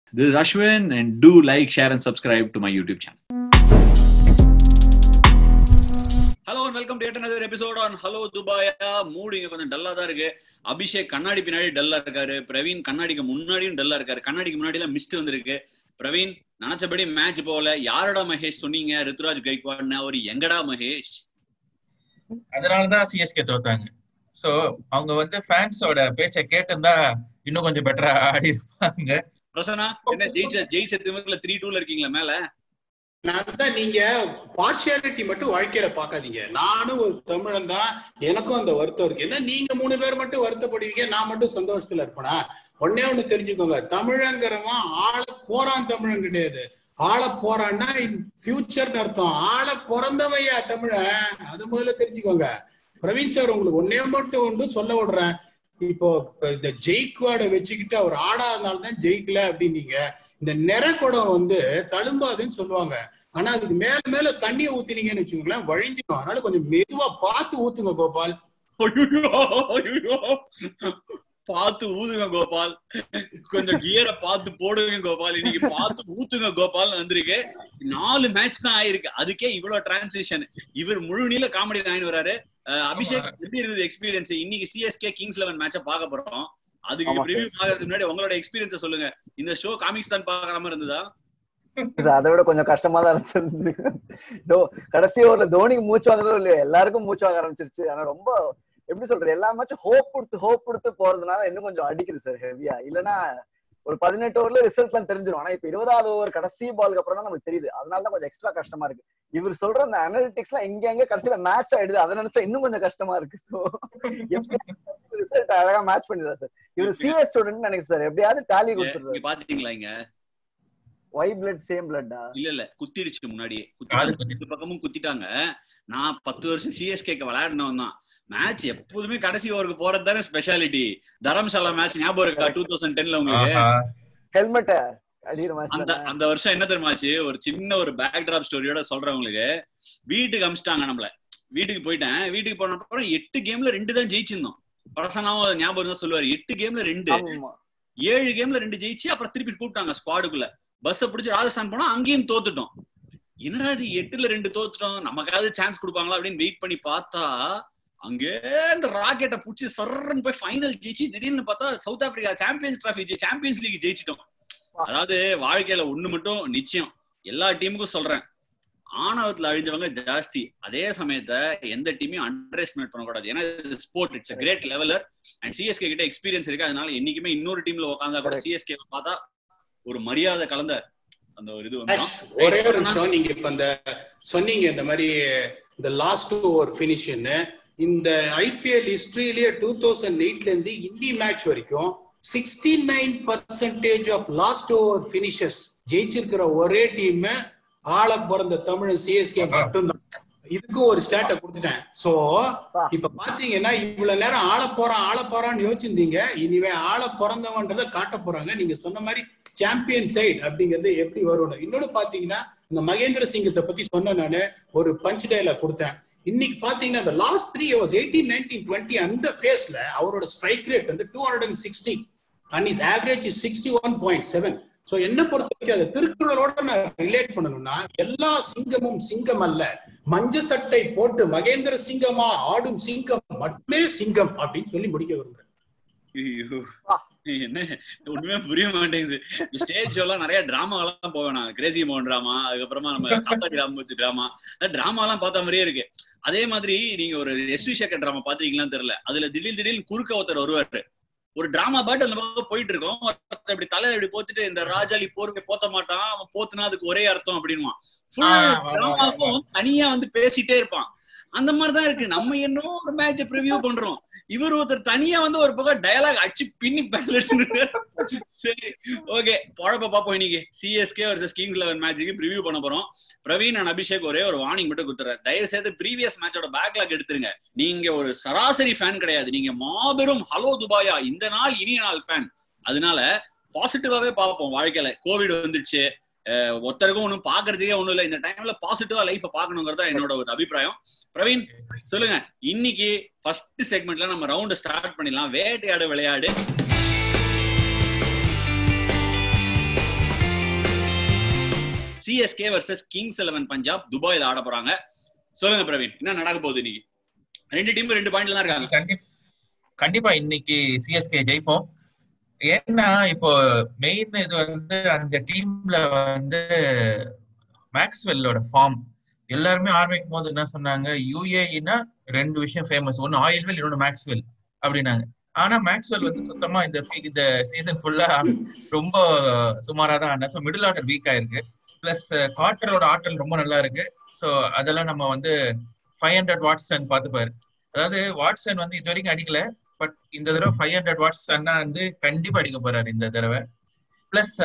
This is Ashwin, and do like, share, and subscribe to my YouTube channel. Hello welcome to another episode on hello துபாயா mood இங்க கொஞ்சம் டல்லா தான் இருக்கு அபிஷேக் கண்ணாடி பின்னாடி டல்லா இருக்காரு பிரவீன் கண்ணாடிக்கு முன்னாடியும் டல்லா இருக்காரு கண்ணாடிக்கு முன்னாடி எல்லாம் மிஸ்ட் வந்திருக்கு பிரவீன் நினைச்சபடி மேட்ச் போகல யாரடா மகேஷ் சொன்னீங்க ரித்துராஜ் கைக்வாட்னா ஒரு எங்கடா மகேஷ் அதனாலதான் சிஎஸ்கே தோத்தாங்க சோ அவங்க வந்து ஃபேன்ஸோட பேச்ச கேட்டிருந்தா இன்னும் கொஞ்சம் பெட்டரா ஆடி இருப்பாங்க பிரசனா என்ன ஜெயிச்ச ஜெயிச்ச திமுகல த்ரீ டூல இருக்கீங்களா மேல நான் தான் நீங்க பார்ஷியாலிட்டி மட்டும் வாழ்க்கையில பாக்காதீங்க நானும் ஒரு தமிழன் தான் எனக்கும் அந்த வருத்தம் இருக்கு என்ன நீங்க மூணு பேர் மட்டும் வருத்தப்படுவீங்க நான் மட்டும் சந்தோஷத்துல இருப்பேனா ஒன்னே ஒண்ணு தெரிஞ்சுக்கோங்க தமிழங்கிறவன் ஆள போறான் தமிழன் கிடையாது ஆள போறான்னா ஃபியூச்சர்னு அர்த்தம் ஆள பிறந்தவையா தமிழன் அது முதல்ல தெரிஞ்சுக்கோங்க பிரவீன் சார் உங்களுக்கு ஒன்னே மட்டும் ஒன்று சொல்ல விடுறேன் இப்போ இந்த ஜெயிக்வாடை வச்சுக்கிட்டு அவர் ஆடாதனால்தான் ஜெயிக்கல அப்படின்னீங்க இந்த நிறக்குடம் வந்து தழும்பாதுன்னு சொல்லுவாங்க ஆனா அதுக்கு மேல மேல தண்ணியை ஊத்தினீங்கன்னு வச்சுக்கோங்களேன் வழிஞ்சிடும் அதனால கொஞ்சம் மெதுவா பார்த்து ஊத்துங்க கோபால் பார்த்து ஊதுங்க கோபால் கொஞ்சம் கியரை பார்த்து போடுங்க கோபால் இன்னைக்கு பார்த்து ஊத்துங்க கோபால் வந்திருக்கு நாலு மேட்ச் தான் ஆயிருக்கு அதுக்கே இவ்வளவு டிரான்சிஷன் இவர் முழு நீள காமெடி ஆயின்னு வராரு அபிஷேக் எப்படி இருந்தது எக்ஸ்பீரியன்ஸ் இன்னைக்கு சிஎஸ்கே கிங்ஸ் லெவன் மேட்ச பாக்க போறோம் அதுக்கு ரிவ்யூ பாக்குறதுக்கு முன்னாடி உங்களோட எக்ஸ்பீரியன்ஸ் சொல்லுங்க இந்த ஷோ காமிக்ஸ் தான் பாக்குற மாதிரி இருந்ததா அதை விட கொஞ்சம் கஷ்டமா தான் இருந்துச்சு கடைசி ஓவர்ல தோனிக்கு மூச்சு வாங்குறதோ இல்லையோ எல்லாருக்கும் மூச்சு வாங்க ஆரம்பிச்சிருச்சு ஆனா ரொம்ப எப்படி சொல்றது எல்லா மேட்சும் ஹோப் கொடுத்து ஹோப் கொடுத்து போறதுனால இன்னும் கொஞ்சம் அடிக்குது சார் ஹெவியா இல்லனா ஒரு பதினெட்டு ஓவர்ல ரிசல்ட் எல்லாம் தெரிஞ்சிடும் ஆனா இப்ப இருபதாவது ஓவர் கடைசி பாலுக்கு அப்புறம் தான் நமக்கு தெரியுது அதனால தான் கொஞ்சம் எக்ஸ்ட்ரா கஷ்டமா இருக்கு இவர் சொல்ற அந்த அனாலிட்டிக்ஸ் எல்லாம் எங்க எங்க கடைசியில மேட்ச் ஆயிடுது அதை நினைச்சா இன்னும் கொஞ்சம் கஷ்டமா இருக்கு சோ ரிசல்ட் அழகா மேட்ச் பண்ணிடுறா சார் இவர் சிஎஸ் ஸ்டூடெண்ட் நினைக்கிறேன் சார் எப்படியாவது டாலி கொடுத்துருவாரு பாத்தீங்களா இங்க ஒய் பிளட் சேம் பிளட்டா இல்ல இல்ல குத்திடுச்சு முன்னாடியே குத்தி பக்கமும் குத்திட்டாங்க நான் பத்து வருஷம் சிஎஸ்கேக்கு விளையாடினவன் தான் மேட்ச் எப்போதுமே கடைசி ஓவருக்கு போறது தானே ஸ்பெஷாலிட்டி தரம்சாலா மேட்ச் ஞாபகம் இருக்கா டூ தௌசண்ட் டென்ல உங்களுக்கு ஹெல்மெட்ட அந்த அந்த வருஷம் என்ன தெரியுமாச்சு ஒரு சின்ன ஒரு பேக் டிராப் ஸ்டோரியோட சொல்றவங்களுக்கு வீட்டுக்கு அமிச்சிட்டாங்க நம்மள வீட்டுக்கு போயிட்டேன் வீட்டுக்கு போன அப்புறம் எட்டு கேம்ல ரெண்டு தான் ஜெயிச்சிருந்தோம் பரசனாவும் ஞாபகம் தான் சொல்லுவாரு எட்டு கேம்ல ரெண்டு ஏழு கேம்ல ரெண்டு ஜெயிச்சு அப்புறம் திருப்பி கூப்பிட்டாங்க ஸ்குவாடுக்குள்ள பஸ் பிடிச்சி ராஜஸ்தான் போனா அங்கேயும் தோத்துட்டோம் என்னடா இது எட்டுல ரெண்டு தோத்துட்டோம் நமக்காவது சான்ஸ் கொடுப்பாங்களா அப்படின்னு வெயிட் பண்ணி பார்த்தா அங்கே இந்த ராக்கெட்டை புடிச்சு சர்றன்னு போய் ஃபைனல் ஜெயிச்சு திடீர்னு பார்த்தா South Africa Champions Trophy Champions League ஜெயிச்சிட்டோம் அதாவது வாழ்க்கையில ஒண்ணு மட்டும் நிச்சயம் எல்லா டீமுக்கும் சொல்றேன் ஆணவத்துல அழிஞ்சவங்க ஜாஸ்தி அதே சமயத்தை எந்த டீமையும் அண்டர் எஸ்டிமேட் பண்ணக்கூடாது ஏன்னா sport it's great leveller and CSK கிட்ட எக்ஸ்பீரியன்ஸ் இருக்கு அதனால என்னைக்குமே இன்னொரு டீம்ல உட்காந்தா கூட சிஎஸ்கே பார்த்தா ஒரு மரியாதை கலந்த அந்த ஒரு இது வந்து ஒரே ஒரு நிமிஷம் நீங்க இப்ப இந்த சொன்னீங்க இந்த மாதிரி இந்த லாஸ்ட் ஓவர் பினிஷ்னு இந்த ஐபிஎல் ஹிஸ்டரியிலேயே டூ தௌசண்ட் எயிட்ல இருந்து இந்தி மேட்ச் வரைக்கும் sixty nine percentage of last over finishes ஜெயிச்சிருக்கிற ஒரே டீம் ஆள பிறந்த தமிழ் சிஎஸ்கே மட்டும்தான் இதுக்கு ஒரு ஸ்டேட்டை கொடுத்துட்டேன் சோ இப்ப பாத்தீங்கன்னா இவ்வளவு நேரம் ஆள போறான் ஆள போறான்னு யோசிச்சிருந்தீங்க இனிமே ஆள பிறந்தவன்றத காட்ட போறாங்க நீங்க சொன்ன மாதிரி சாம்பியன் சைடு அப்படிங்கிறது எப்படி வரும்னு இன்னொன்னு பாத்தீங்கன்னா இந்த மகேந்திர சிங்கத்தை பத்தி சொன்ன நானு ஒரு பஞ்ச் டைலாக் கொடுத்தேன் இன்னைக்கு பாத்தீங்கன்னா இந்த last three hours eighteen nineteen twenty அந்த ஃபேஸ்ல அவரோட ஸ்ட்ரைக் ரேட் வந்து two hundred and sixty and is average is sixty one point seven so என்ன பொறுத்த வரைக்கும் அதை திருக்குறளோட நான் ரிலேட் பண்ணணும்னா எல்லா சிங்கமும் சிங்கம் அல்ல மஞ்ச சட்டை போட்டு மகேந்திர சிங்கமா ஆடும் சிங்கம் மட்டுமே சிங்கம் அப்படின்னு சொல்லி முடிக்க விரும்புறேன் என்ன ஒண்ணுமே புரிய மாட்டேங்குது ஸ்டேஜ் எல்லாம் நிறைய டிராமா எல்லாம் போவேன் கிரேசி மோகன் டிராமா அதுக்கப்புறமா நம்ம காத்தாடி ராமூர்த்தி டிராமா டிராமா எல்லாம் பார்த்த மாதிரியே இருக்கு அதே மாதிரி நீங்க ஒரு எஸ் வி சேகர் டிராமா பாத்தீங்களான்னு தெரியல அதுல திடீர் திடீர்னு குறுக்க ஒருத்தர் வருவாரு ஒரு டிராமா பாட்டு அந்த பக்கம் போயிட்டு இருக்கோம் இப்படி தலை இப்படி போத்துட்டு இந்த ராஜாலி போர்வை போத்த மாட்டான் அவன் போத்துனா அதுக்கு ஒரே அர்த்தம் அப்படின்வான் டிராமாவும் தனியா வந்து பேசிட்டே இருப்பான் அந்த மாதிரிதான் இருக்கு நம்ம என்ன ஒரு மேட்ச ப்ரிவியூ பண்றோம் இவர் ஒருத்தர் தனியா வந்து ஒரு பக்கம் டயலாக் அடிச்சு பின்னி சரி ஓகே பொழப்ப பாப்போம் இன்னைக்கு சிஎஸ்கே வர்சஸ் கிங்ஸ் லெவன் மேட்சுக்கு ப்ரிவியூ பண்ண போறோம் பிரவீன் அண்ட் அபிஷேக் ஒரே ஒரு வார்னிங் மட்டும் கொடுத்துறேன் தயவு செய்து ப்ரீவியஸ் மேட்சோட பேக்லாக் எடுத்துருங்க நீங்க ஒரு சராசரி ஃபேன் கிடையாது நீங்க மாபெரும் ஹலோ துபாயா இந்த நாள் இனிய நாள் ஃபேன் அதனால பாசிட்டிவாவே பார்ப்போம் வாழ்க்கையில கோவிட் வந்துடுச்சு ஒருத்தருக்கும் ஒன்றும் பாக்குறதுக்கே ஒண்ணும் இல்லை இந்த டைம்ல பாசிட்டிவா லைஃப பாக்கணுங்கிறதா என்னோட ஒரு அபிப்பிராயம் பிரவீன் சொல்லுங்க இன்னைக்கு ஃபர்ஸ்ட் செக்மெண்ட்ல நம்ம ரவுண்ட் ஸ்டார்ட் பண்ணிடலாம் வேட்டையாடு விளையாடு CSK versus Kings Eleven Punjab துபாயில ஆட போறாங்க சொல்லுங்க பிரவீன் என்ன நடக்க போகுது இன்னைக்கு ரெண்டு டீம் ரெண்டு பாயிண்ட்ல தான் இருக்காங்க கண்டிப்பா கண்டிப்பா இன்னைக்கு சிஎஸ்கே ஜெயிப்போம் ஏன்னா இப்போ மெயின் இது வந்து அந்த டீம்ல வந்து மேக்ஸ்வெல்லோட ஃபார்ம் எல்லாருமே ஆரம்பிக்கும் போது என்ன சொன்னாங்க யூஏஇனா ரெண்டு விஷயம் ஃபேமஸ் ஒன்னு ஆயில்வெல் இன்னொன்னு மேக்ஸ்வெல் அப்படின்னாங்க ஆனா மேக்ஸ்வெல் வந்து சுத்தமா இந்த fe- இந்த சீசன் ஃபுல்லா ரொம்ப சுமாரா தான் ஆனா ஸோ மிடில் ஆர்டர் வீக் ஆயிருக்கு பிளஸ் கார்டரோட ஆற்றல் ரொம்ப நல்லா இருக்கு ஸோ அதெல்லாம் நம்ம வந்து ஃபைவ் ஹண்ட்ரட் வாட்ஸ்டன் பார்த்துப்பாரு அதாவது வாட்ஸன் வந்து இது வரைக்கும் அடிக்கல பட் இந்த தடவை ஃபைவ் ஹண்ட்ரட் வாட்ஸ் அண்ணா வந்து கண்டிப்பா அடிக்க போறாரு இந்த தடவை பிளஸ்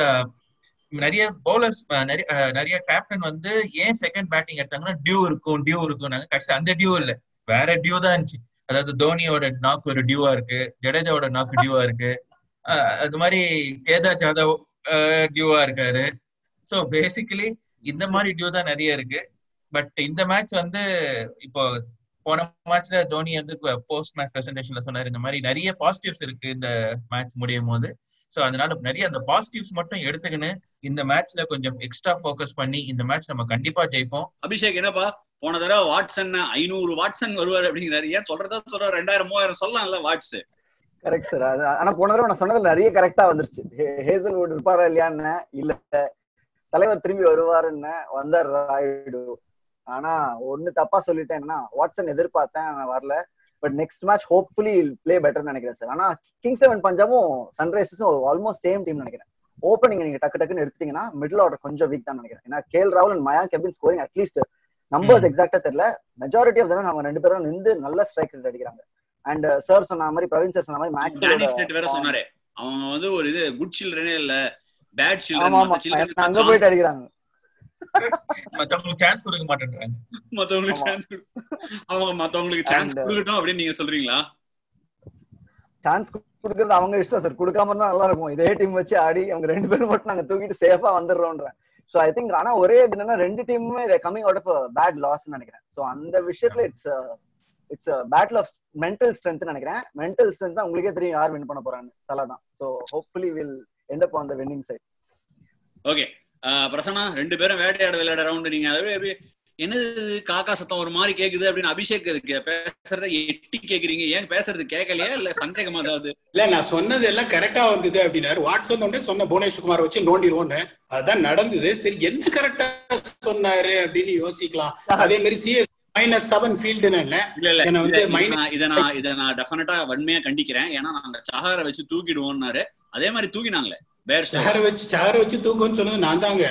நிறைய பவுலர்ஸ் நிறைய அஹ், நிறைய கேப்டன் வந்து ஏன் செகண்ட் பேட்டிங் எடுத்தாங்கன்னா டியூ இருக்கும் டியூ இருக்கும் கடைசி அந்த டியூ இல்ல வேற டியூ தான் இருந்துச்சு அதாவது தோனியோட நாக்கு ஒரு டியூவா இருக்கு ஜடேஜாவோட நாக்கு டியூவா இருக்கு அஹ், அது மாதிரி கேதார் ஜாதவ் டியூவா இருக்காரு ஸோ பேசிக்கலி இந்த மாதிரி டியூ தான் நிறைய இருக்கு பட் இந்த மேட்ச் வந்து இப்போ போன மேட்ச்ல தோனி வந்து போஸ்ட் மேட்ச் பிரசன்டேஷன்ல சொன்னாரு இந்த மாதிரி நிறைய பாசிட்டிவ்ஸ் இருக்கு இந்த மேட்ச் முடியும் போது சோ அதனால நிறைய அந்த பாசிட்டிவ்ஸ் மட்டும் எடுத்துக்கின்னு இந்த மேட்ச்ல கொஞ்சம் எக்ஸ்ட்ரா ஃபோக்கஸ் பண்ணி இந்த மேட்ச் நம்ம கண்டிப்பா ஜெயிப்போம் அபிஷேக் என்னப்பா போன தடவை வாட்சன் ஐநூறு வாட்சன் வருவார் அப்படிங்கிறாரு ஏன் சொல்றதா சொல்ற ரெண்டாயிரம் மூவாயிரம் சொல்லலாம்ல வாட்ஸ் கரெக்ட் சார் அது ஆனா போன தடவை நான் சொன்னது நிறைய கரெக்டா வந்துருச்சு ஹேசல்வுட் இருப்பாரா இல்லையான்னு இல்ல தலைவர் திரும்பி வருவாருன்னு வந்தார் ராயுடு ஆனா ஒண்ணு தப்பா சொல்லிட்டேன்னா வாட்சன் எதிர்பார்த்தேன் ஆனா வரல but next match hopefully play பெட்டர்னு நினைக்கிறேன் சார் ஆனா கிங்ஸ் செவன் பஞ்சாபும் சன்ரைசர்ஸும் ஆல்மோஸ்ட் சேம் டீம் நினைக்கிறேன் ஓப்பனிங் நீங்க டக்கு டக்குன்னு எடுத்துட்டீங்கன்னா மிடில் ஆர்டர் கொஞ்சம் வீக் தான் நினைக்கிறேன் ஏன்னா கேஎல் ராகுல் அண்ட் மயா கெபின் ஸ்கோரிங் அட்லீஸ்ட் நம்பர்ஸ் எக்ஸாக்டா தெரியல மெஜாரிட்டி ஆஃப் தான் அவங்க ரெண்டு பேரும் நின்று நல்ல ஸ்ட்ரைக் ரேட் அடிக்கிறாங்க அண்ட் சார் சொன்ன மாதிரி பிரவீன் சார் சொன்ன மாதிரி டேனிஷ் நெட் வேற மேக்ஸ் சொன்னாரு அவங்க வந்து ஒரு இது குட் சில்ட்ரனே இல்ல பேட் ஆமா ஆமா சில்ட்ரன் அங்க போயிட்டு அடிக்கிறாங்க மத்தவங்களுக்கு சான்ஸ் கொடுக்க மாட்டேன்றாங்க மத்தவங்களுக்கு ஆமா. சான்ஸ் அவங்க மத்தவங்களுக்கு சான்ஸ் And- கொடுக்கட்டும் அப்படின்னு நீங்க சொல்றீங்களா சான்ஸ் கொடுக்கறது அவங்க இஷ்டம் சார் கொடுக்காம இருந்தா நல்லா இருக்கும் இதே டீம் வச்சு ஆடி அவங்க ரெண்டு பேரும் மட்டும் நாங்க தூக்கிட்டு சேஃபா வந்துடுறோம்ன்றேன் சோ ஐ திங்க் ஆனா ஒரே இது என்னன்னா ரெண்டு டீமுமே coming out of bad loss நினைக்கிறேன் சோ அந்த விஷயத்துல it's it's battle of mental strength நினைக்கிறேன் மென்டல் ஸ்ட்ரென்த் தான் உங்களுக்கே தெரியும் யார் வின் பண்ண போறான்னு தலை தான் so hopefully will end up on the winning side okay Prasanna ரெண்டு பேரும் வேட்டையாட விளையாட ரவுண்ட் நீங்க அது எப்படி என்னது இது காக்கா சத்தம் ஒரு மாதிரி கேக்குது அப்படின்னு அபிஷேக் இதுக்கு பேசுறத எட்டி கேக்குறீங்க ஏன் பேசுறது கேட்கலையா இல்ல சந்தேகமா ஏதாவது இல்ல நான் சொன்னது எல்லாம் கரெக்டா வந்தது அப்படின்னாரு வாட்ஸ்அப் உடனே சொன்ன புவனேஷ்குமார் வச்சு நோண்டிடுவோன்னு அதுதான் நடந்தது சரி எந்த கரெக்டா சொன்னாரு அப்படின்னு யோசிக்கலாம் அதே மாதிரி சிஎஸ் மைனஸ் செவன் ஃபீல்டுன்னு என்ன இல்ல இல்ல என்ன வந்து இத- இத minus- நான்- இத நான் இத நான் டெஃபினட்டா வன்மையா கண்டிக்கிறேன் ஏன்னா நாங்க சஹாரை வச்சு தூக்கிடுவோம்னாரு அதே மாதிரி தூக்கினாங்களே பேர் சேர வச்சு சேர வச்சு தூக்குன்னு சொன்னது நான் தாங்க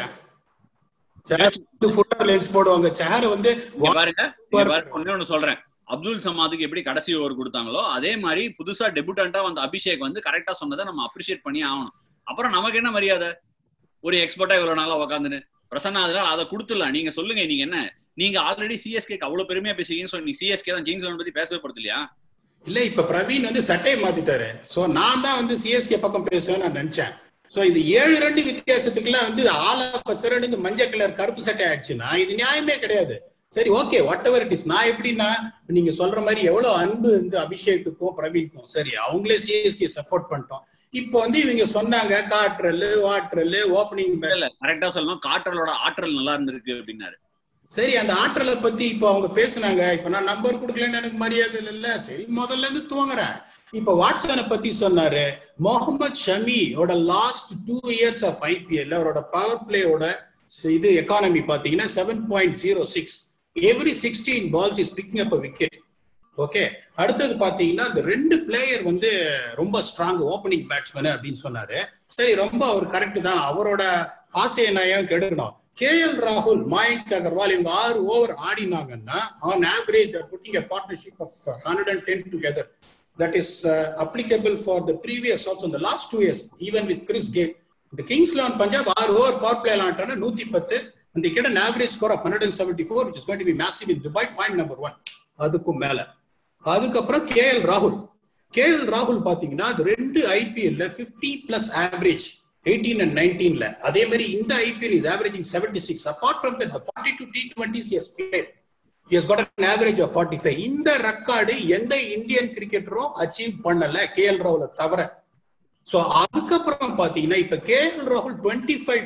சேர் ஃபுட்டர் லென்ஸ் போடுவாங்க சேர் வந்து இங்க பாருங்க இங்க பாருங்க ஒண்ணே ஒண்ணு சொல்றேன் அப்துல் சமாதுக்கு எப்படி கடைசி ஓவர் கொடுத்தாங்களோ அதே மாதிரி புதுசா டெபுட்டண்டா வந்த அபிஷேக் வந்து கரெக்டா சொன்னதை நம்ம அப்ரிஷியேட் பண்ணி ஆகணும் அப்புறம் நமக்கு என்ன மரியாதை ஒரு எக்ஸ்பர்ட்டா இவ்வளவு நாளா உட்காந்துன்னு பிரசன்னா அதனால அதை கொடுத்துடலாம் நீங்க சொல்லுங்க நீங்க என்ன நீங்க ஆல்ரெடி சிஎஸ்கே அவ்வளவு பெருமையா பேசுறீங்கன்னு சொல்லி சிஎஸ்கே தான் கிங்ஸ் பத்தி பேசவே போறது இல்லையா இல்ல இப்ப பிரவீன் வந்து சட்டையை மாத்திட்டாரு சோ நான் தான் வந்து சிஎஸ்கே பக்கம் பேசுவேன்னு நான் நினைச்சேன் சோ இது ஏழு ரெண்டு வித்தியாசத்துக்குலாம் வந்து ஆலா பசரன் இந்த மஞ்சள் கலர் கருப்பு சட்டை ஆயிடுச்சுன்னா இது நியாயமே கிடையாது சரி okay whatever it is நான் எப்படின்னா நீங்க சொல்ற மாதிரி எவ்வளவு அன்பு வந்து அபிஷேக்குக்கும் பிரவீனுக்கும் சரி அவங்களே சிஎஸ்கே சப்போர்ட் பண்ணிட்டோம் இப்போ வந்து இவங்க சொன்னாங்க காற்றல் வாற்றல் ஓப்பனிங் இல்ல கரெக்டா சொல்லணும் காற்றலோட ஆற்றல் நல்லா இருந்திருக்கு அப்படின்னாரு சரி அந்த ஆற்றலை பத்தி இப்போ அவங்க பேசுனாங்க இப்ப நான் நம்பர் கொடுக்கலன்னு எனக்கு மரியாதை இல்ல சரி முதல்ல இருந்து துவங்குறேன் இப்ப வாட்ஸனை பத்தி சொன்னாரு முகமது ஷமியோட last two years of IPL அவரோட பவர் பிளேயோட இது எக்கானமி பாத்தீங்கன்னா seven point zero six every sixteen balls is picking up wicket okay அடுத்தது பாத்தீங்கன்னா இந்த ரெண்டு பிளேயர் வந்து ரொம்ப ஸ்ட்ராங் ஓப்பனிங் பேட்ஸ்மேன் அப்படின்னு சொன்னாரு சரி ரொம்ப அவர் கரெக்ட் தான் அவரோட ஆசையை நான் ஏன் கெடுக்கணும் கே எல் ராகுல் மாயங்க் அகர்வால் இவங்க ஆறு ஓவர் ஆடினாங்கன்னா on average putting a partnership of hundred and ten together that is applicable for the previous also இந்த last two years even with Chris Gayle இந்த கிங்ஸ் லெவன் பஞ்சாப் ஆறு ஓவர் பவர் பிளே ஆட்டான நூத்தி பத்து அந்த கிட்ட average score of hundred and seventy four is going to B massive in Dubai point number one அதுக்கும் மேல அதுக்கப்புறம் கே எல் ராகுல் கே எல் ராகுல் பாத்தீங்கன்னா அது ரெண்டு ஐபிஎல்ல fifty plus average eighteen and நைன்டீன்ல அதே மாதிரி இந்த IPL is averaging seventy six apart from that forty two T twenty years plate is got an average of forty five இந்த ரெக்கார்டு எந்த இந்தியன் கிரிக்கெட்டரும் அச்சீவ் பண்ணல கே எல் ராகுல தவிர so அதுக்கப்புறம் பாத்தீங்கன்னா இப்ப கே எல் ராகுல் டுவெண்ட்டி ஃபைவ்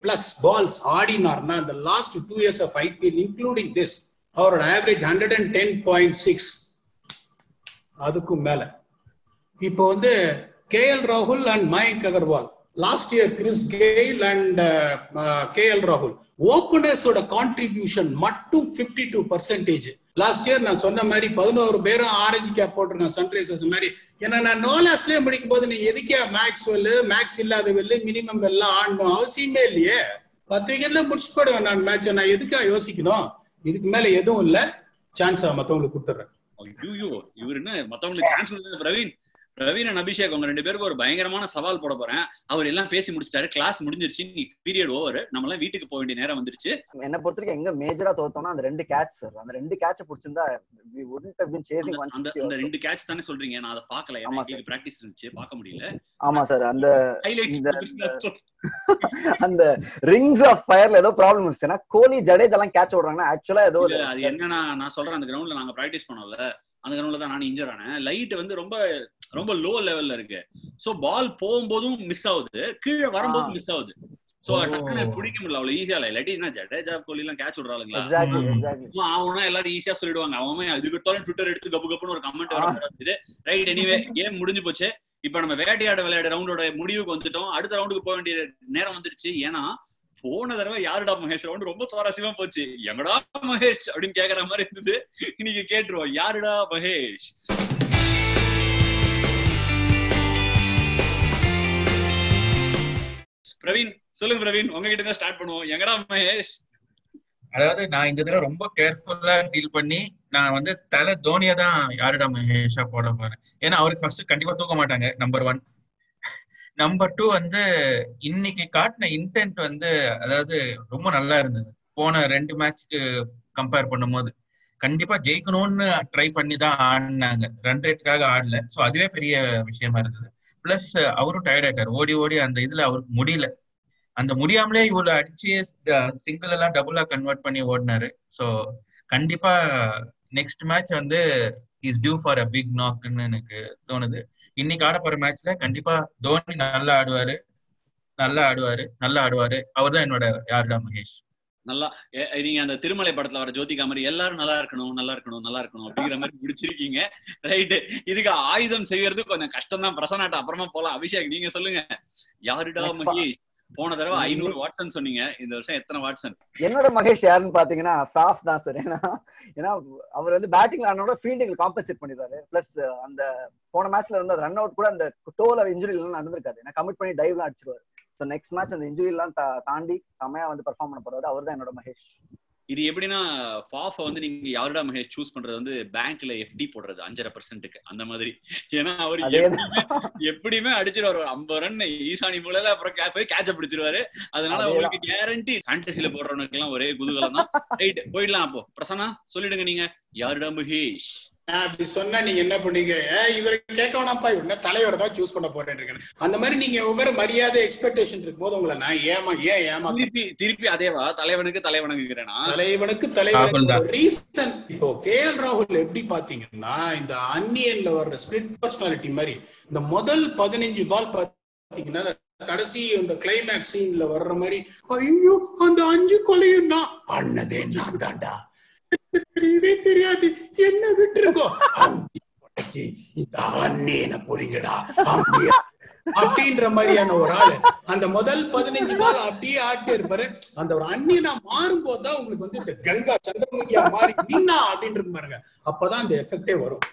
பிளஸ் பால்ஸ் ஆடினார்னா இந்த last two years of IPL including this அவரோட average hundred and ten point six அதுக்கும் மேல இப்போ வந்து கே எல் ராகுல் and Mayank Agarwal last year Chris Gayle and K L ராகுல் ஓபனர்ஸோட கான்ட்ரிபியூஷன் மட்டும் fifty two percentage last year நான் சொன்ன மாதிரி பதினோரு பேரும் ஆரஞ்சு கேப் போட்டிருக்கேன் சன்ரைசர்ஸ் மாதிரி ஏன்னா நான் நோலாஸ்லயே முடிக்கும் போது நீ எதுக்கே மேக்ஸ் வெல்லு மேக்ஸ் இல்லாத வெல்லு மினிமம் வெல்லாம் ஆடணும் அவசியமே இல்லையே பத்து விக்கெட்ல முடிச்சு போடுவேன் நான் மேட்சை நான் எதுக்கா யோசிக்கணும் இதுக்கு மேல எதுவும் இல்ல சான்ஸ் மத்தவங்களுக்கு கொடுத்துறேன் ஐயோ இவர் என்ன மத்தவங்களுக்கு சான்ஸ் கொடுத்தது பிரவீன் பிரவீன் அண்ட் அபிஷேக் உங்க ரெண்டு பேருக்கு ஒரு பயங்கரமான சவால் போட போறேன் அவர் எல்லாம் பேசி முடிச்சிட்டாரு கிளாஸ் முடிஞ்சிருச்சு நீ பீரியட் ஓவர் நம்ம எல்லாம் வீட்டுக்கு போக வேண்டிய நேரம் வந்துருச்சு என்ன பொறுத்த வரைக்கும் எங்க மேஜரா தோத்தோம்னா அந்த ரெண்டு கேட்ச் சார் அந்த ரெண்டு கேட்ச் பிடிச்சிருந்தா we wouldn't have been chasing அந்த- அந்த 160 அந்த also. ரெண்டு கேட்ச் தானே சொல்றீங்க நான் அதை பார்க்கல ஆமா எனக்கு பிராக்டிஸ் இருந்துச்சு பார்க்க முடியல ஆமா சார் அந்த இந்த- ஹைலைட்ஸ் அந்த ரிங்ஸ் ஆஃப் ஃபயர்ல ஏதோ ப்ராப்ளம் இருந்துச்சு ஏன்னா கோலி ஜடேஜ் எல்லாம் கேட்ச் விடுறாங்கன்னா ஆக்சுவலா ஏதோ ஒரு இல்ல அது என்னன்னா நான் சொல்றேன் அந்த கிரவுண்ட்ல நாங்க பிராக்டிஸ் பண்ணோம்ல அந்த கிரவுண்ட்ல தான் நான் இன்ஜர் ஆனேன் லைட் வந்து ரொம்ப ரொம்ப லோ லெவல்ல இருக்கு சோ பால் போகும்போதும் மிஸ் ஆகுது கீழே வரும்போது ஆ. மிஸ் ஆகுது சோ ஓ. டக்குனு பிடிக்க முடியல அவ்வளவு ஈஸியா இல்ல இல்லாட்டி என்ன ஜடேஜா கோலி எல்லாம் கேட்ச் விடுறாளுங்களா எக்ஸாக்ட்லி ம். எக்ஸாக்ட்லி சும்மா அவனா எல்லாரும் ஈஸியா சொல்லிடுவாங்க அவன் அதுக்கு எடுத்தாலும் ட்விட்டர் எடுத்து கப்பு கப்புன்னு ஒரு கமெண்ட் வர ஆரம்பிச்சது ரைட் எனிவே கேம் முடிஞ்சு போச்சு இப்ப நம்ம வேட்டையாட விளையாட ரவுண்டோட முடிவுக்கு வந்துட்டோம் அடுத்த ரவுண்டுக்கு போக வேண்டிய நேரம் வந்துருச்சு ஏன்னா போன தடவை யாருடா மகேஷ் ரவுண்ட் ரொம்ப சுவாரஸ்யமா போச்சு எங்கடா மகேஷ் அப்படின்னு கேக்குற மாதிரி இருந்தது இன்னைக்கு கேட்டுருவோம் யாருடா மகேஷ் பிரவீன் சொல்லுங்க பிரவீன் உங்ககிட்ட தான் ஸ்டார்ட் பண்ணுவோம் எங்கடா மகேஷ் அதாவது நான் இந்த தடவை ரொம்ப கேர்ஃபுல்லா டீல் பண்ணி நான் வந்து தலை தோனியா தான் யாருடா மகேஷா போட போறேன் ஏன்னா அவருக்கு ஃபர்ஸ்ட் கண்டிப்பா தூக்க மாட்டாங்க நம்பர் ஒன் நம்பர் டூ வந்து இன்னைக்கு காட்டின இன்டென்ட் வந்து அதாவது ரொம்ப நல்லா இருந்தது போன ரெண்டு மேட்ச்க்கு கம்பேர் பண்ணும்போது கண்டிப்பா ஜெயிக்கணும்னு ட்ரை பண்ணி தான் ஆடினாங்க ரன் ரேட்டுக்காக ஆடல சோ அதுவே பெரிய விஷயமா இருந்தது பிளஸ் அவரும் டயர்ட் ஆயிட்டார் ஓடி ஓடி அந்த இதுல அவருக்கு முடியல அந்த முடியாமலே இவ்வளவு அடிச்சு சிங்கிள் எல்லாம் டபுளா கன்வெர்ட் பண்ணி ஓடினாரு சோ கண்டிப்பா நெக்ஸ்ட் மேட்ச் வந்து is due for a big நாக்னு எனக்கு தோணுது இன்னைக்கு ஆட போற மேட்ச்ல கண்டிப்பா தோனி நல்லா ஆடுவாரு நல்லா ஆடுவாரு நல்லா ஆடுவாரு அவர் தான் என்னோட யாருடா மகேஷ் நல்லா எ- நீங்க அந்த திருமலை படத்துல வர ஜோதிகா மாதிரி எல்லாரும் நல்லா இருக்கணும் நல்லா இருக்கணும் நல்லா இருக்கணும் அப்படிங்கிற மாதிரி முடிச்சிருக்கீங்க ரைட் இதுக்கு ஆயுதம் செய்யறது கொஞ்சம் கஷ்டம் தான் பிரசனாட்ட அப்புறமா போலாம் அபிஷேக் நீங்க சொல்லுங்க யாருடா எப்பா. மகேஷ் போன தடவை ஐநூறு வாட்சன் சொன்னீங்க இந்த வருஷம் எத்தனை வாட்சன் என்னோட மகேஷ் யாருன்னு பாத்தீங்கன்னா சாஃப் தான் சார் ஏன்னா ஏன்னா அவர் வந்து பேட்டிங் ஆனோட ஃபீல்டிங் காம்பன்சேட் பண்ணிடுறாரு பிளஸ் அந்த போன மேட்ச்ல இருந்த ரன் அவுட் கூட அந்த டோல இன்ஜுரி எல்லாம் நடந்திருக்காது ஏன்னா கமிட் பண்ணி டைவ்லாம் அடிச்சிருவாரு ஸோ நெக்ஸ்ட் மேட்ச் அந்த இன்ஜுரி எல்லாம் தா- தாண்டி செமையா வந்து பெர்ஃபார்ம் பண்ண போறாரு அவர் தான் என்னோட மகேஷ் இது எப்படின்னா ஃபாஃப வந்து நீங்க யாருடா மகேஷ் சூஸ் பண்றது வந்து பேங்க்ல எஃப்டி போடுறது அஞ்சரை பர்சன்ட்டுக்கு அந்த மாதிரி ஏன்னா அவர் அதே எப்படியுமே எப்படியுமே அடிச்சிருவாரு ஒரு ஐம்பது ரன் ஈசானி மூலையில அப்புறம் கே- போய் கேட்ச பிடிச்சிருவாரு அதனால அதேதான். உங்களுக்கு கேரண்டி ஃபேண்டசில போடுறவனுக்கு எல்லாம் ஒரே குதூகலம் தான் ரைட் போயிடலாம் அப்போ பிரசன்னா சொல்லிடுங்க நீங்க யாருடா மகேஷ் நான் அப்படி சொன்னா நீங்க என்ன பண்ணீங்க ஏ, இவரை கேட்க வேணாம்ப்பா இவர் என்ன தலைவரை தான் சூஸ் பண்ண போறேன்னு இருக்கேன் அந்த மாதிரி நீங்க ஒவ்வொரு மரியாதை எக்ஸ்பெக்டேஷன் இருக்கும்போது உங்களை நான் ஏமா ஏன் ஏமா திருப்பி திருப்பி அதேவா தலைவனுக்கு தலைவனுங்கிறேனா தலைவனுக்கு ராகுல் தலைவனுக்கு தான். ஒரு ரீசன் இப்போ கே எல் ராகுல் எப்படி பாத்தீங்கன்னா இந்த அன்னியன்ல வர்ற ஸ்பிளிட் பர்சனாலிட்டி மாதிரி இந்த முதல் பதினஞ்சு பால் பாத்தீங்கன்னா கடைசி இந்த கிளைமேக்ஸ் சீன்ல வர்ற மாதிரி ஐயோ அந்த அஞ்சு கொலையும் நான் பண்ணதே நான் தாண்டா தெரியவே தெரியாது என்ன விட்டுருக்கோ அஞ்சு கொலைக்கு இந்த அண்ணேன புரிங்கடா அப்படியே அப்படின்ற மாதிரியான ஒரு ஆளு அந்த முதல் பதினஞ்சு பால் அப்படியே ஆட்டி இருப்பாரு அந்த ஒரு அந்நியனா மாறும் போதுதான் உங்களுக்கு வந்து இந்த கங்கா சந்திரமுகியா மாறி நின்னா அப்படின்னு பாருங்க அப்பதான் அந்த எஃபெக்டே வரும்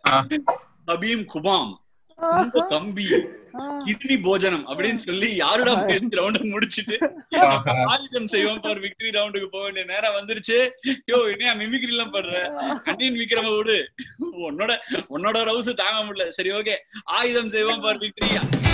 அபீம் குபாம் ரொம்ப கம்பி கிட்னி போஜனம் அப்படின்னு சொல்லி யாருடா ரவுண்ட முடிச்சிட்டு ஆஹா. ஆயுதம் செய்வோம் பார் விக்டரி ரவுண்டுக்கு போக வேண்டிய நேரம் வந்துருச்சு யோ என்ன மிமிக்ரி எல்லாம் பண்ற கண்டின் விக்ரம விடு உன்னோட உன்னோட ரவுஸ் தாங்க முடியல சரி ஓகே ஆயுதம் செய்வோம் பார் விக்டரி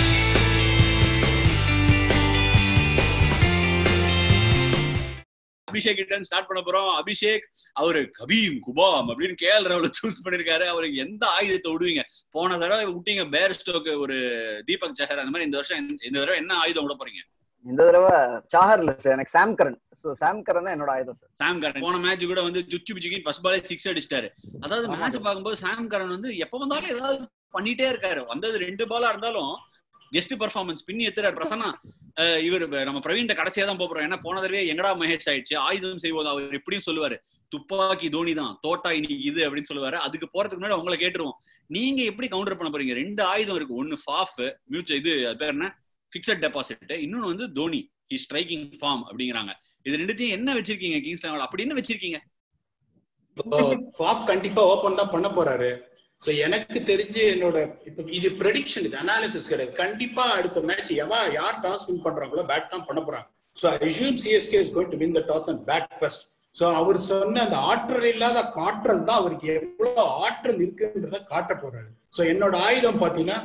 அபிஷேக் கிட்ட ஸ்டார்ட் பண்ண போறோம் அபிஷேக் அவரு கபீம் குபாம் அப்படின்னு கேஎல் ராகுல சூஸ் பண்ணிருக்காரு அவருக்கு எந்த ஆயுதத்தை விடுவீங்க போன தடவை விட்டீங்க பேர் ஸ்டோக்கு ஒரு தீபக் சஹர் அந்த மாதிரி இந்த வருஷம் இந்த- இந்த தடவை என்ன ஆயுதம் விட போறீங்க இந்த தடவை சாஹர் இல்ல சார் எனக்கு Sam Curran so Sam Curran தான் என்னோட ஆயுதம் சார் சாம் கரன் போன மேட்ச் கூட வந்து சுச்சு பிச்சுக்கின்னு ஃபர்ஸ்ட் பாலே சிக்ஸ் அடிச்சிட்டாரு அதாவது ஆமா மேட்ச் sir. பார்க்கும்போது சாம் கரன் வந்து எப்ப வந்தாலும் ஏதாவது பண்ணிட்டே இருக்காரு வந்தது ரெண்டு பாலா இருந்தாலும் கெஸ்ட் பெர்ஃபார்மன்ஸ் பின்னி எத்துறாரு பிரசன்னா அஹ் இவர் நம்ம பிரவீன் கடைசியா தான் போறோம் ஏன்னா போன தடவை எங்கடா மகேஷ் ஆயிடுச்சு ஆயுதம் செய்வது அவர் எப்படியும் சொல்லுவாரு துப்பாக்கி தோனி தான் தோட்டா இன்னைக்கு இது அப்படின்னு சொல்லுவாரு அதுக்கு போறதுக்கு முன்னாடி உங்களை கேட்டுருவோம் நீங்க எப்படி கவுண்டர் பண்ண போறீங்க ரெண்டு ஆயுதம் இருக்கு ஒன்னு ஃபாஃப் மியூச்சுவல் இது அது பேர் என்ன பிக்சட் டெபாசிட் இன்னொன்னு வந்து தோனி ஹி ஸ்ட்ரைக்கிங் ஃபார்ம் அப்படிங்கிறாங்க இது ரெண்டுத்தையும் என்ன வச்சிருக்கீங்க கிங்ஸ் லெவல் அப்படி என்ன வச்சிருக்கீங்க ஃபாஃப் கண்டிப்பா ஓபன் தான் பண்ண போறாரு ஸோ எனக்கு தெரிஞ்சு என்னோட இப்ப இது ப்ரெடிக்ஷன் இது அனாலிசிஸ் கிடையாது கண்டிப்பா அடுத்த மேட்ச் எவா யார் டாஸ் வின் பண்றாங்களோ பேட் தான் பண்ண போறாங்க so I CSK is going to win the toss and bat first so அவர் சொன்ன அந்த ஆற்றல் இல்லாத காற்றல் தான் அவருக்கு எவ்வளவு ஆற்றல் இருக்குன்றத காட்ட போறாரு ஸோ என்னோட ஆயுதம் பாத்தீங்கன்னா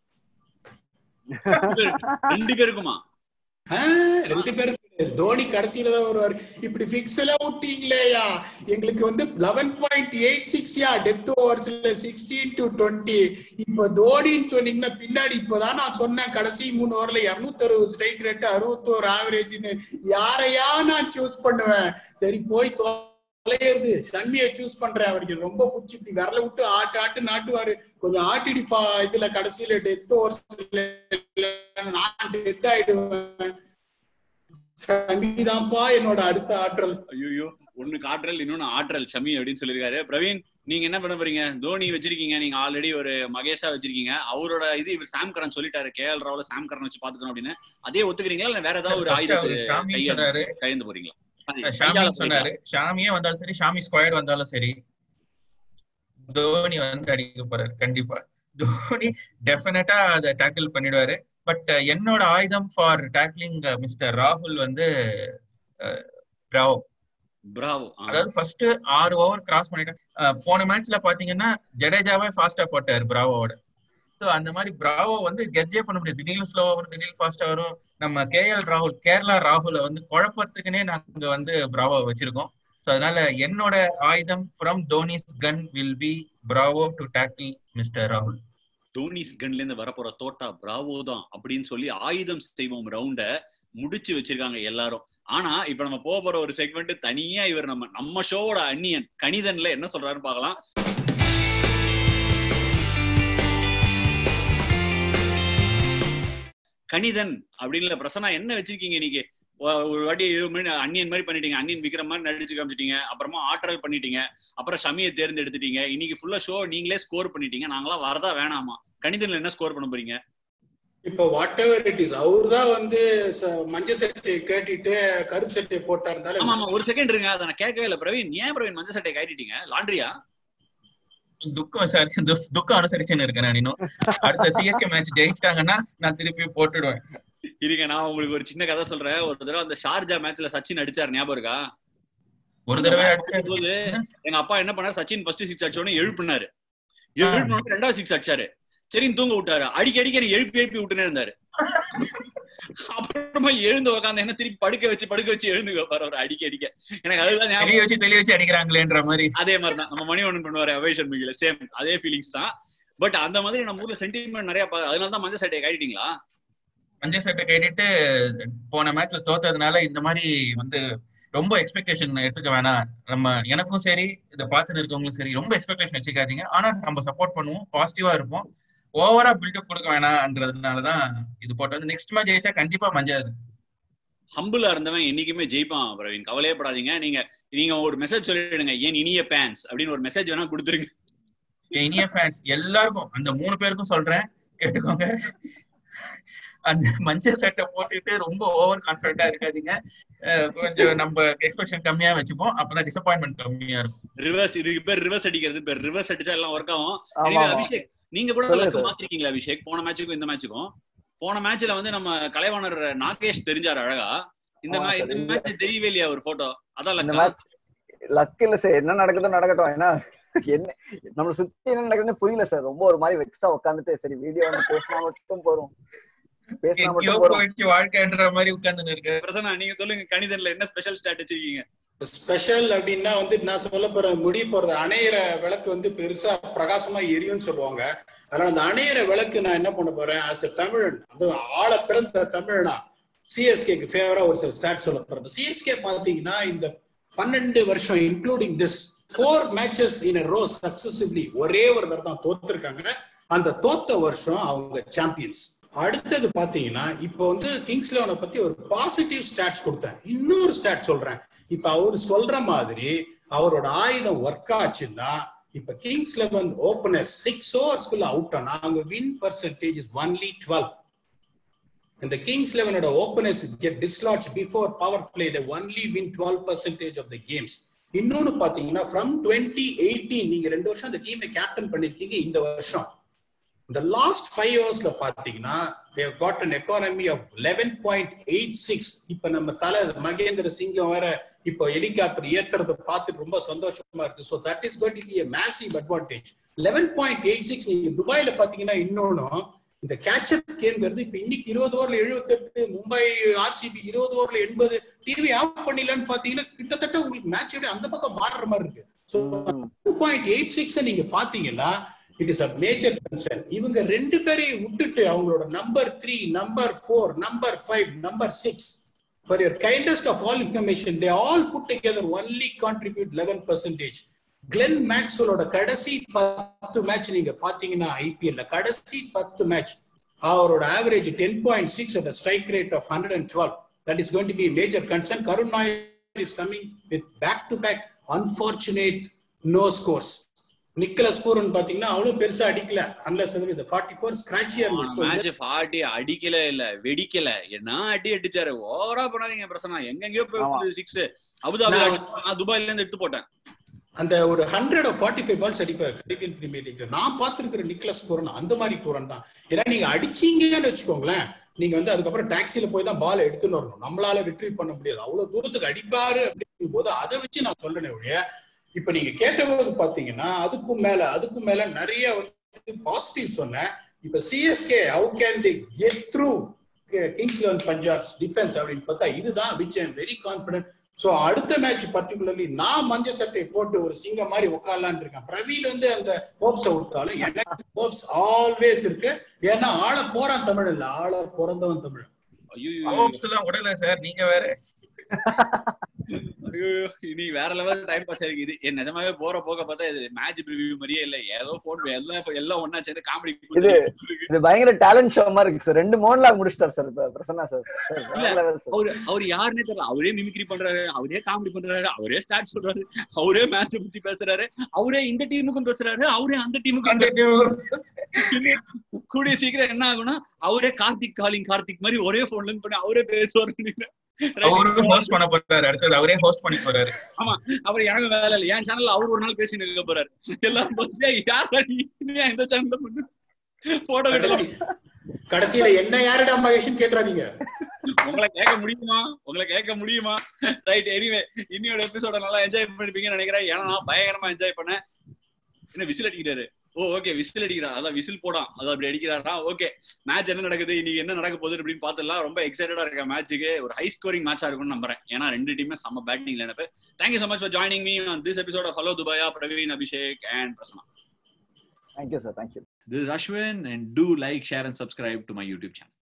ரெண்டு பேருக்குமா ஆஹ், ரெண்டு பேரும் கிடையாது. தோனி கடைசியில தான் வருவாரு இப்படி பிக்ஸ் எல்லாம் விட்டீங்களேயா எங்களுக்கு வந்து லெவன் பாயிண்ட் எயிட் சிக்ஸ்யா டெத் ஓவர்ஸ்ல சிக்ஸ்டீன் டு டுவெண்ட்டி இப்ப தோனின்னு சொன்னீங்கன்னா பின்னாடி இப்பதான் நான் சொன்னேன் கடைசி மூணு ஓவர்ல இருநூத்தி அறுபது ஸ்ட்ரைக் ரேட் அறுபத்தோரு ஆவரேஜ்னு யாரையா நான் சூஸ் பண்ணுவேன் சரி போய் தொலையிறது சன்னியை சூஸ் பண்றேன் அவருக்கு ரொம்ப பிடிச்சி இப்படி விரல விட்டு ஆட்டு ஆட்டு நாட்டுவாரு கொஞ்சம் ஆட்டிடிப்பா இதுல கடைசியில டெத் ஓவர்ஸ் நான் டெத் ஆயிடுவேன் சங்கிதான்ப்பா என்னோட அடுத்த ஆற்றல் ஐயோ ஒண்ணு காற்றல் இன்னொன்னு ஆற்றல் ஷமி அப்படின்னு சொல்லியிருக்காரு பிரவீன் நீங்க என்ன பண்ண போறீங்க தோனி வச்சிருக்கீங்க நீங்க ஆல்ரெடி ஒரு மகேஷா வச்சிருக்கீங்க அவரோட இது இவர் சாம் கரன் சொல்லிட்டாரு கே எல் ராவ்ல சாம் கரன் வச்சு பாத்துக்கணும் அப்படின்னு அதே ஒத்துக்கிறீங்களா இல்ல வேற ஏதாவது ஒரு First அவரு ஆயுதத்தை ஷாமி கைய- சொன்னாரு கையெழுந்து போறீங்களா அது ஷாமி கையால சொன்னாரு ஷாமியே வந்தாலும் சரி ஷாமி ஸ்கொயர் வந்தாலும் சரி தோனி வந்து அடிக்க போறாரு கண்டிப்பா தோனி டெஃபினட்டா அதை டேக்கிள் பண்ணிடுவாரு பட் என்னோட ஆயுதம் ஃபார் டேக்லிங் மிஸ்டர் ராகுல் வந்து ராவ் பிராவோ அதாவது ஃபர்ஸ்ட் ஆறு ஓவர் கிராஸ் பண்ணிட்டேன் அஹ் போன மேட்ச்ல பாத்தீங்கன்னா ஜடேஜாவே ஃபாஸ்டா போட்டாரு பிராவோட சோ அந்த மாதிரி பிராவோ வந்து கெட்ஜே பண்ண முடியாது திடீர்னு ஸ்லோ வரும் திடீர்னு ஃபாஸ்டா வரும் நம்ம கேஎல் ராகுல் கேரளா ராகுல வந்து குழப்பத்துக்குனே நாங்க வந்து பிராவோ வச்சிருக்கோம் சோ அதனால என்னோட ஆயுதம் from Dhoni's gun will be Bravo to tackle mister ராகுல் தோனிஸ் கன்ல இருந்து வரப்போற தோட்டா பிராவோ தான் அப்படின்னு சொல்லி ஆயுதம் செய்வோம் ரவுண்ட முடிச்சு வச்சிருக்காங்க எல்லாரும் ஆனா இப்ப நம்ம போக போற ஒரு செக்மெண்ட் தனியா இவர் நம்ம நம்ம ஷோவோட அந்நியன் கணிதன்ல என்ன சொல்றாருன்னு பார்க்கலாம் கணிதன் அப்படின்னு பிரசனா என்ன வச்சிருக்கீங்க இன்னைக்கு ஒ- ஒரு வாட்டி ஏழு மணி அந்நியன் மாதிரி பண்ணிட்டீங்க அந்நியன் விக்கிற மாதிரி நடிச்சு காமிச்சிட்டீங்க அப்புறமா ஆற்றல் பண்ணிட்டீங்க அப்புறம் ஷமியை தேர்ந்தெடுத்துட்டீங்க இன்னைக்கு ஃபுல்லா ஷோ நீங்களே ஸ்கோர் பண்ணிட்டீங்க நாங்களாம் வரதா வேணாமா கணிதன்ல என்ன ஸ்கோர் பண்ண போறீங்க இப்போ வாட் எவர் இட் இஸ் அவர் தான் வந்து ச- மஞ்சள் சட்டை கேட்டுட்டு கருப்பு சட்டை போட்டா ஆமா இருந்தாலும் ஆமா ஒரு செகண்ட் இருங்க அதை நான் கேட்கவே இல்லை பிரவீன் ஏன் பிரவீன் மஞ்சள் சட்டை காட்டிட்டீங்க லாண்ட்ரியா துக்கம் சார் துஸ்- துக்கம் அனுசரிச்சுன்னு இருக்கேன் நான் இன்னும் அடுத்த சிஎஸ்கே மேட்ச் ஜெயிச்சிட்டாங்கன்னா நான் திருப்பி போட்டுடுவேன் இருங்க நான் உங்களுக்கு ஒரு சின்ன கதை சொல்றேன் ஒரு தடவை அந்த ஷார்ஜா மேட்ச்ல சச்சின் அடிச்சார் ஞாபகம் இருக்கா ஒரு தடவை அடிச்சாரு போது எங்க அப்பா என்ன பண்ணாரு சச்சின் ஃபர்ஸ்ட் சிக்ஸ் அடிச்சோடனே எழுப்பினாரு எழுப்பினோட ரெண்டாவது சிக்ஸ் அடிச்சாரு சரின்னு தூங்க விட்டாரு அடிக்க அடிக்க எனக்கு எழுப்பி எழுப்பி விட்டுனே இருந்தாரு அப்புறமா எழுந்து உட்காந்து என்ன திருப்பி படுக்க வச்சு படுக்க வச்சு எழுந்து வைப்பாரு அவர் அடிக்க அடிக்க எனக்கு அதுதான் ஞாபகம் தெளிய வச்சு தெளிய வச்சு அடிக்கிறாங்களேன்ற மாதிரி அதே மாதிரி தான் நம்ம மணி ஒண்ணு பண்ணுவாரு அவேஷன் மிகில சேம் அதே ஃபீலிங்ஸ் தான் பட் அந்த மாதிரி நம்ம ஊர்ல சென்டிமெண்ட் நிறைய பா- அதனால தான் மஞ்சள் சட்டையை காட்டிட்டீங்களா மஞ்சள் சட்டை கேட்டுட்டு போன மேட்ச்ல தோத்ததுனால இந்த மாதிரி வந்து ரொம்ப எக்ஸ்பெக்டேஷன் எடுத்துக்க வேணாம் நம்ம எனக்கும் சரி இதை பார்த்துட்டு இருக்கவங்களும் சரி ரொம்ப எக்ஸ்பெக்டேஷன் வச்சுக்காதீங்க ஆனா நம்ம சப்போர்ட் பண்ணுவோம் பாசிட்டிவா இருப்போம் ஓவரா பில்டப் கொடுக்க வேணாம்ன்றதுனாலதான் இது போட்டு வந்து நெக்ஸ்ட் மேட்ச் ஜெயிச்சா கண்டிப்பா மஞ்சள் ஹம்புலா இருந்தவன் என்னைக்குமே ஜெயிப்பான் பிரவீன் கவலையே படாதீங்க நீங்க நீங்க ஒரு மெசேஜ் சொல்லிடுங்க ஏன் இனிய பேன்ஸ் அப்படின்னு ஒரு மெசேஜ் வேணா கொடுத்துருங்க என் இனிய ஃபேன்ஸ் எல்லாருக்கும் அந்த மூணு பேருக்கும் சொல்றேன் கேட்டுக்கோங்க அந்த மஞ்சள் சட்டை போட்டுட்டு ரொம்ப ஓவர் கான்பிடண்டா இருக்காதீங்க அஹ் கொஞ்சம் நம்ம எக்ஸ்பெக்டேஷன் கம்மியா வச்சுப்போம் அப்பதான் டிசப்பாயின்மெண்ட் கம்மியா இருக்கும் ரிவர்ஸ் இதுக்கு பேர் ரிவர்ஸ் அடிக்கிறது பேர் ரிவர்ஸ் அடிச்சா எல்லாம் ஒர்க் ஆகும் ஆமா Anyway, ஆமா அபிஷேக் நீங்க கூட சொல்லுங்க லக்கு sir. மாத்திருக்கீங்களா அபிஷேக் போன மேட்சுக்கும் இந்த மேட்சுக்கும் போன மேட்ச்ல வந்து நம்ம கலைவாணர் நாகேஷ் தெரிஞ்சாரு அழகா இந்த ஆமா மா- sir. இந்த இந்த- மேட்ச் தெரியவே இல்லையா ஒரு போட்டோ அதான் இந்த லக்கா மேட்ச் லக் இல்ல சார் என்ன நடக்குதோ நடக்கட்டும் ஏன்னா என்ன நம்மள சுத்தி என்ன நடக்குதுன்னு புரியல சார் ரொம்ப ஒரு மாதிரி வெக்ஸா உட்காந்துட்டு சரி வீடியோ வந்து பேசினா மட்டும் போறோம் பேசினா எங்கேயோ மட்டும் போறோம் போயிடுச்சு வாழ்க்கைன்ற மாதிரி உட்கார்ந்து இருக்கு பிரசன்னா நீங்க சொல்லுங்க கணிதன்ல என்ன ஸ்பெஷல் ஸ்டாட் வச்சிருக்கீங்க ஸ்பெஷல் அப்படின்னா வந்து நான் சொல்ல போறேன் முடிய போறது அணையிற விளக்கு வந்து பெருசா பிரகாசமா எரியும்னு சொல்லுவாங்க அதனால அந்த அணையிற விளக்கு நான் என்ன பண்ண போறேன் ஆஸ் எ தமிழன் அது ஆள பிறந்த தமிழனா சிஎஸ்கேக்கு ஃபேவரா ஒரு சில ஸ்டாட் சொல்ல போறேன் சிஎஸ்கே பாத்தீங்கன்னா இந்த பன்னெண்டு வருஷம் including this four matches in row successively ஒரே ஒரு தடவை தான் தோத்துருக்காங்க அந்த தோத்த வருஷம் அவங்க சாம்பியன்ஸ் அடுத்தது பாத்தீங்கன்னா இப்போ வந்து கிங்ஸ் லெவனை பத்தி ஒரு பாசிட்டிவ் ஸ்டாட்ஸ் கொடுத்தேன் இன்னொரு ஸ்டாட் சொல்றேன் இப்ப அவர் சொல்ற மாதிரி அவரோட ஆயுதம் ஒர்க் ஆச்சுன்னா இப்ப கிங்ஸ் லெவன் ஓபனர் சிக்ஸ் ஓவர்ஸ்க்குள்ள அவுட் ஆனா அவங்க win percentage is only twelve இந்த கிங்ஸ் லெவனோட openers get dislodged before power play the only win twelve percentage of the games இன்னொன்னு பாத்தீங்கன்னா ஃப்ரம் டுவெண்ட்டி எயிட்டீன் நீங்க ரெண்டு வருஷம் அந்த டீமை கேப்டன் பண்ணிருக்கீங்க இந்த வருஷம் இந்த லாஸ்ட் ஃபைவ் இயர்ஸ்ல பாத்தீங்கன்னா they've got an economy of eleven point eight six இப்ப நம்ம தலை மகேந்திர சிங்கம் வேற இப்போ ஹெலிகாப்டர் ஏத்துறத பார்த்துட்டு ரொம்ப சந்தோஷமா இருக்கு so that is got be massive advantage eleven point eight six நீங்க துபாயில பாத்தீங்கன்னா இன்னொன்னும் இந்த கேட்சப் கேம்ங்கிறது இப்ப இன்னைக்கு இருபது ஓவர்ல எழுபத்தெட்டு மும்பை ஆர்சிபி இருபது ஓவர்ல எண்பது டிவி ஆஃப் பண்ணிடலான்னு பாத்தீங்கன்னா கிட்டத்தட்ட உங்களுக்கு மேட்ச் அந்த பக்கம் மாறுற மாதிரி இருக்கு so two point eight six நீங்க பாத்தீங்கன்னா it is a major concern இவங்க ரெண்டு பேரையும் விட்டுட்டு அவங்களோட number three number four number five number six for your kindest of all information they all put together only contribute eleven percentage Glenn மேக்ஸ்வலோட கடைசி பத்து மேட்ச் நீங்க பாத்தீங்கன்னா ஐபிஎல்ல கடைசி பத்து மேட்ச் அவரோட average ten point six at strike rate of hundred and twelve that is going to be major concern Karun Nair is coming with back to back unfortunate no scores Nicholas Pooran பாத்தீங்கன்னா அவ்வளவு பெருசா அடிக்கல அன்லஸ் இந்த forty four ஸ்கிராச்சியா இருந்துச்சு match forty அடிக்கல இல்ல வெடிக்கல என்ன அடி அடிச்சாரு ஓவரா பண்ணாதீங்க பிரசனா எங்கெங்கயோ போய் சிக்ஸ் அபுதாபி நான் துபாயில இருந்து எடுத்து போட்டேன் அந்த ஒரு ஹண்ட்ரட் ஃபார்ட்டி ஃபைவ் பால்ஸ் அடிப்பார் கரீபியன் பிரீமியர் லீக்ல நான் பார்த்திருக்கிற நிக்கலஸ் பூரன் அந்த மாதிரி பூரன் தான் ஏன்னா நீங்க அடிச்சீங்கன்னு வச்சுக்கோங்களேன் நீங்க வந்து அதுக்கப்புறம் டாக்ஸில போய் தான் பால் எடுத்துன்னு வரணும் நம்மளால ரிட்ரீவ் பண்ண முடியாது அவ்வளவு தூரத்துக்கு அடிப்பாரு அப்படிங்கும் போது அதை வச்சு நான் சொல்றேன் ஒழிய இப்ப நீங்க கேட்டபோது பாத்தீங்கன்னா அதுக்கும் மேல அதுக்கும் மேல நிறைய வந்து பாசிட்டிவ் சொன்னேன் இப்ப CSK how can they get through Kings Eleven Punjab's defence அப்படின்னு பார்த்தா இதுதான் which I'm very confident so அடுத்த மேட்ச் பர்டிகுலர்லி நான் மஞ்ச சட்டை போட்டு ஒரு சிங்கம் மாதிரி உட்காரலான் இருக்கேன் பிரவீன் வந்து அந்த ஹோப்ஸை விட்டாலும் எனக்கு ஹோப்ஸ் ஆல்வேஸ் இருக்கு ஏன்னா ஆள போறான் தமிழ் இல்ல ஆள பிறந்தவன் தமிழ் ஹோப்ஸ் எல்லாம் உடல சார் நீங்க வேற ஐயோ இனி வேற லெவல் டைம் பாஸ் ஆயிருக்கு இது என் நிஜமாவே போற போக பார்த்தா இது மேட்ச் ப்ரிவியூ மாதிரியே இல்ல ஏதோ போன் எல்லாம் இப்ப எல்லாம் ஒண்ணா சேர்ந்து காமெடி இது இது பயங்கர டேலண்ட் ஷோ மாதிரி இருக்கு சார் ரெண்டு மோன்லாக் முடிச்சிட்டார் சார் இப்ப பிரசன்னா சார் அவரு அவர் யாருன்னே தெரியல அவரே மிமிக்ரி பண்றாரு அவரே காமெடி பண்றாரு அவரே ஸ்டார்ட் சொல்றாரு அவரே மேட்ச் பத்தி பேசுறாரு அவரே இந்த டீமுக்கும் பேசுறாரு அவரே அந்த டீமுக்கும் கூடிய சீக்கிரம் என்ன ஆகும்னா அவரே கார்த்திக் காலிங் கார்த்திக் மாதிரி ஒரே போன்ல இருந்து பண்ணி அவரே பேசுவாரு அவரும் ஹோஸ்ட் பண்ண போறாரு அடுத்தது அவரே ஹோஸ்ட் பண்ணி போறாரு ஆமா அவர் எனக்கு வேலை இல்லை என் சேனல்ல அவர் ஒரு நாள் பேசி நிற்க போறாரு எல்லாரும் யாரா நீ இந்த சேனல்ல பண்ணு போட்டோ கடைசியில என்ன யாருடா மகேஷன் கேட்டுறாதீங்க உங்களை கேட்க முடியுமா உங்களை கேட்க முடியுமா ரைட் எனிவே இன்னியோட எபிசோட நல்லா என்ஜாய் பண்ணிருப்பீங்கன்னு நினைக்கிறேன் ஏன்னா நான் பயங்கரமா என்ஜாய் பண்ணேன் என்ன விசில் அடிக்கிறாரு ஓ ஓகே விசில் அடிக்கிறார் அதான் விசில் போடான் அது அப்படி அடிக்கிறாரா ஓகே மேட்ச் என்ன நடக்குது இன்னைக்கு என்ன நடக்க போகுது அப்படின்னு பாத்துலாம் ரொம்ப எக்ஸைட்டடா இருக்க மேட்சுக்கு ஒரு ஹை ஸ்கோரிங் மேட்சா இருக்கும்னு நம்புறேன் ஏன்னா ரெண்டு டீமே செம்ம batting lineup thank you so much for joining me on this episode of Hello Dubaya, Praveen, Abhishek, and Prasanna. Thank you, sir. Thank you. This is Ashwin, and do like, share, and subscribe to my YouTube channel.